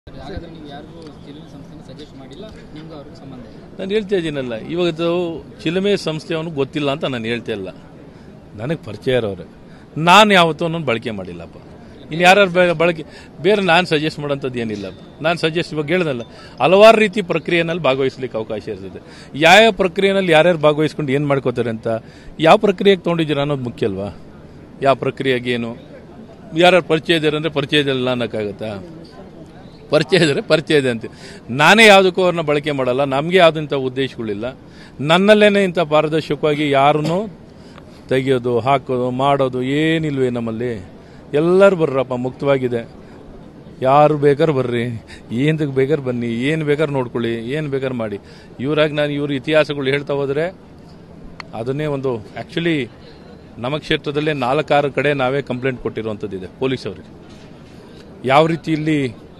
ಹಾಗಾದ್ರೆ ನೀವು ಯಾರಿಗೂ ಚಿಲ್ಡ್ರನ್ ಸಂಸ್ಥೆನ ಸಜೆಸ್ಟ್ ಮಾಡಿಲ್ಲ ನಿಮ್ಗೂ ಅವ್ರಿಗೂ ಸಂಬಂಧ ಇಲ್ಲ ನಾನು ಹೇಳ್ತಾ ಇದ್ದೀನಲ್ಲ ಇವತ್ತು ಚಿಲುಮೆ ಸಂಸ್ಥೆ ಅವನು ಗೊತ್ತಿಲ್ಲ ಅಂತ ನಾನು ಹೇಳ್ತಾ ಇಲ್ಲ ನನಗೆ ಪರಿಚಯ ಇರೋರೆ ನಾನು ಯಾವತ್ತೂ ಅವನನ್ನು ಬಳಕೆ ಮಾಡಿಲ್ಲಪ್ಪ ಇನ್ನು ಯಾರ್ಯಾರು ಬೆ- ಬಳಕೆ ಬೇರೆ ನಾನು ಸಜೆಸ್ಟ್ ಮಾಡೋಂಥದ್ದು ಏನಿಲ್ಲ ನಾನು ಸಜೆಸ್ಟ್ ಇವಾಗ ಹೇಳ್ದಲ್ಲ ಹಲವಾರು ರೀತಿ ಪ್ರಕ್ರಿಯೆನಲ್ಲಿ ಭಾಗವಹಿಸ್ಲಿಕ್ಕೆ ಅವಕಾಶ ಇರ್ತದೆ ಯಾವ ಪ್ರಕ್ರಿಯೆನಲ್ಲಿ ಯಾರ್ಯಾರು ಭಾಗವಹಿಸ್ಕೊಂಡು ಏನು ಮಾಡ್ಕೋತಾರೆ ಅಂತ ಯಾವ ಪ್ರಕ್ರಿಯೆಗೆ ತೊಗೊಂಡಿದ್ದೀರಾ ಅನ್ನೋದು ಮುಖ್ಯ ಅಲ್ವಾ ಯಾವ ಪ್ರಕ್ರಿಯೆಗೆ ಏನು ಯಾರ್ಯಾರು ಪರಿಚಯ ಇದ್ದಾರೆ ಅಂದರೆ ಪರಿಚಯ ಇದೆಲ್ಲ ಅನ್ನೋಕ್ಕಾಗತ್ತಾ ಪರಿಚಯ ಇದ್ರೆ ಪರಿಚಯ ಇದೆ ಅಂತ ನಾನೇ ಯಾವುದಕ್ಕೂ ಅವ್ರನ್ನ ಬಳಕೆ ಮಾಡಲ್ಲ ನಮಗೆ ಯಾವುದಿಂಥ ಉದ್ದೇಶಗಳಿಲ್ಲ ನನ್ನಲ್ಲೇನೆ ಇಂಥ ಪಾರದರ್ಶಕವಾಗಿ ಯಾರನ್ನೂ ತೆಗೆಯೋದು ಹಾಕೋದು ಮಾಡೋದು ಏನಿಲ್ವೇ ನಮ್ಮಲ್ಲಿ ಎಲ್ಲರೂ ಬರ್ರಪ್ಪ ಮುಕ್ತವಾಗಿದೆ ಯಾರು ಬೇಕಾದ್ರೆ ಬರ್ರಿ ಏನಕ್ಕೆ ಬೇಕಾದ್ರೆ ಬನ್ನಿ ಏನು ಬೇಕಾದ್ರೆ ನೋಡ್ಕೊಳ್ಳಿ ಏನು ಬೇಕಾದ್ರೆ ಮಾಡಿ ಇವರಾಗಿ ನಾನು ಇವ್ರ ಇತಿಹಾಸಗಳು ಹೇಳ್ತಾ ಹೋದರೆ ಅದನ್ನೇ ಒಂದು ಆ್ಯಕ್ಚುಲಿ ನಮ್ಮ ಕ್ಷೇತ್ರದಲ್ಲೇ ನಾಲ್ಕಾರು ಕಡೆ ನಾವೇ ಕಂಪ್ಲೇಂಟ್ ಕೊಟ್ಟಿರುವಂಥದ್ದಿದೆ ಪೊಲೀಸ್ ಅವರಿಗೆ ಯಾವ ರೀತಿ ಇಲ್ಲಿ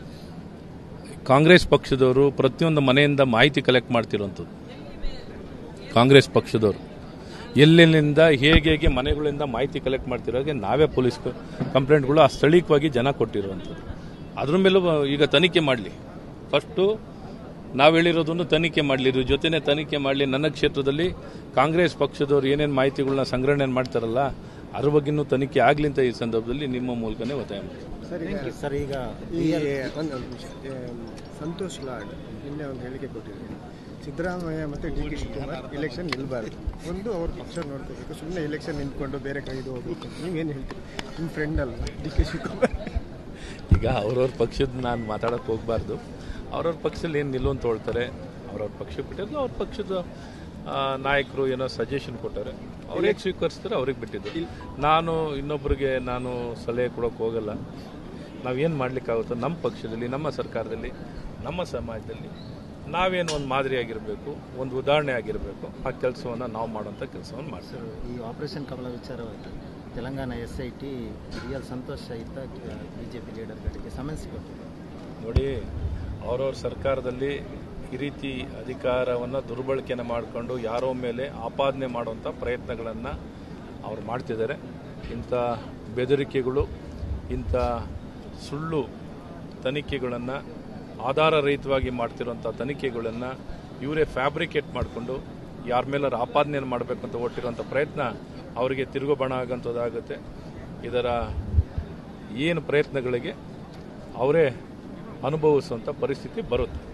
ಕಾಂಗ್ರೆಸ್ ಪಕ್ಷದವರು ಪ್ರತಿಯೊಂದು ಮನೆಯಿಂದ ಮಾಹಿತಿ ಕಲೆಕ್ಟ್ ಮಾಡ್ತಿರೋಂಥದ್ದು ಕಾಂಗ್ರೆಸ್ ಪಕ್ಷದವರು ಎಲ್ಲೆಲ್ಲಿಂದ ಹೇಗೆ ಹೇಗೆ ಮನೆಗಳಿಂದ ಮಾಹಿತಿ ಕಲೆಕ್ಟ್ ಮಾಡ್ತಿರೋಗೆ ನಾವೇ ಪೊಲೀಸ್ ಕಂಪ್ಲೇಂಟ್ಗಳು ಆ ಸ್ಥಳೀಯವಾಗಿ ಜನ ಕೊಟ್ಟಿರುವಂಥದ್ದು ಅದ್ರ ಮೇಲೂ ಈಗ ತನಿಖೆ ಮಾಡಲಿ ಫಸ್ಟು ನಾವು ಹೇಳಿರೋದನ್ನು ತನಿಖೆ ಮಾಡಲಿ ಇದ್ರ ಜೊತೆನೆ ತನಿಖೆ ಮಾಡಲಿ ನನ್ನ ಕ್ಷೇತ್ರದಲ್ಲಿ ಕಾಂಗ್ರೆಸ್ ಪಕ್ಷದವರು ಏನೇನು ಮಾಹಿತಿಗಳನ್ನ ಸಂಗ್ರಹಣೆ ಮಾಡ್ತಾರಲ್ಲ ಅದ್ರ ಬಗ್ಗೆನೂ ತನಿಖೆ ಆಗಲಿ ಅಂತ ಈ ಸಂದರ್ಭದಲ್ಲಿ ನಿಮ್ಮ ಮೂಲಕನೇ ಒತ್ತಾಯ ಮಾಡ್ತೀನಿ ಸರ್ ಈಗ ಸರ್ ಈಗ ಈ ಒಂದು ನಿಮಿಷ ಆಮ್, ಸಂತೋಷ್ ಲಾಡ್ ನಿನ್ನೆ ಒಂದು ಹೇಳಿಕೆ ಕೊಟ್ಟಿದ್ದಾರೆ ಸಿದ್ದರಾಮಯ್ಯ ಮತ್ತು ಡಿ ಕೆ ಶಿವಕುಮಾರ್ ಎಲೆಕ್ಷನ್ ನಿಲ್ಬಾರ್ದು ಒಂದು ಅವ್ರ ಪಕ್ಷ ನೋಡ್ಕೋಬೇಕು ಸುಮ್ಮನೆ ಎಲೆಕ್ಷನ್ ನಿಂತ್ಕೊಂಡು ಬೇರೆ ಕೈ ಇದು ಹೋಗ್ಬೇಕು ನೀವೇನು ಹೇಳ್ತೀರಿ ನಿಮ್ಮ ಫ್ರೆಂಡ್ ಅಲ್ಲ ಡಿ ಕೆ ಶಿವಕುಮಾರ್ ಈಗ ಅವ್ರವ್ರ ಪಕ್ಷದ ನಾನು ಮಾತಾಡೋಕೆ ಹೋಗಬಾರ್ದು ಅವ್ರವ್ರ ಪಕ್ಷದಲ್ಲಿ ಏನು ನಿಲ್ಲುವಂತ ತೊಳ್ತಾರೆ ಅವ್ರವ್ರ ಪಕ್ಷ ಬಿಟ್ಟಿದ್ದು ಅವ್ರ ಪಕ್ಷದ ಆ, ನಾಯಕರು ಏನೋ ಸಜೆಷನ್ ಕೊಟ್ಟಾರೆ ಅವ್ರು ಹೇಗೆ ಸ್ವೀಕರಿಸ್ತಾರೆ ಅವ್ರಿಗೆ ಬಿಟ್ಟಿದ್ದು ನಾನು ಇನ್ನೊಬ್ಬರಿಗೆ ನಾನು ಸಲಹೆ ಕೊಡೋಕೆ ಹೋಗಲ್ಲ ನಾವೇನು ಮಾಡ್ಲಿಕ್ಕಾಗುತ್ತೋ ನಮ್ಮ ಪಕ್ಷದಲ್ಲಿ ನಮ್ಮ ಸರ್ಕಾರದಲ್ಲಿ ನಮ್ಮ ಸಮಾಜದಲ್ಲಿ ನಾವೇನು ಒಂದು ಮಾದರಿಯಾಗಿರಬೇಕು ಒಂದು ಉದಾಹರಣೆ ಆಗಿರಬೇಕು ಆ ಕೆಲಸವನ್ನು ನಾವು ಮಾಡೋಂಥ ಕೆಲಸವನ್ನು ಮಾಡ್ತೀವಿ ಈ ಆಪರೇಷನ್ ಕಮಲ ವಿಚಾರವಾಗಿ ತೆಲಂಗಾಣ ಎಸ್ ಐ ಟಿ ರಿಯಲ್ ಸಂತೋಷ್ ಸಹಿತ ಬಿಜೆಪಿ ಲೀಡರ್ಗಳಿಗೆ ಸಮನ್ಸ್ ಕೊಟ್ಟಿದೆ ನೋಡಿ ಅವ್ರವ್ರ ಸರ್ಕಾರದಲ್ಲಿ ಈ ರೀತಿ ಅಧಿಕಾರವನ್ನು ದುರ್ಬಳಕೆಯನ್ನು ಮಾಡಿಕೊಂಡು ಯಾರೋ ಮೇಲೆ ಆಪಾದನೆ ಮಾಡುವಂಥ ಪ್ರಯತ್ನಗಳನ್ನು ಅವ್ರು ಮಾಡ್ತಿದ್ದಾರೆ ಇಂಥ ಬೆದರಿಕೆಗಳು ಇಂಥ ಸುಳ್ಳು ತನಿಖೆಗಳನ್ನು ಆಧಾರರಹಿತವಾಗಿ ಮಾಡ್ತಿರೋಂಥ ತನಿಖೆಗಳನ್ನು ಇವರೇ ಫ್ಯಾಬ್ರಿಕೇಟ್ ಮಾಡಿಕೊಂಡು ಯಾರ ಮೇಲಾರು ಆಪಾದನೆಯನ್ನು ಮಾಡಬೇಕು ಅಂತ ಹೊಟ್ಟಿರೋಂಥ ಪ್ರಯತ್ನ ಅವರಿಗೆ ತಿರುಗು ಬಣ ಆಗೋಂಥದ್ದಾಗುತ್ತೆ ಇದರ ಏನು ಪ್ರಯತ್ನಗಳಿಗೆ ಅವರೇ ಅನುಭವಿಸುವಂಥ ಪರಿಸ್ಥಿತಿ ಬರುತ್ತೆ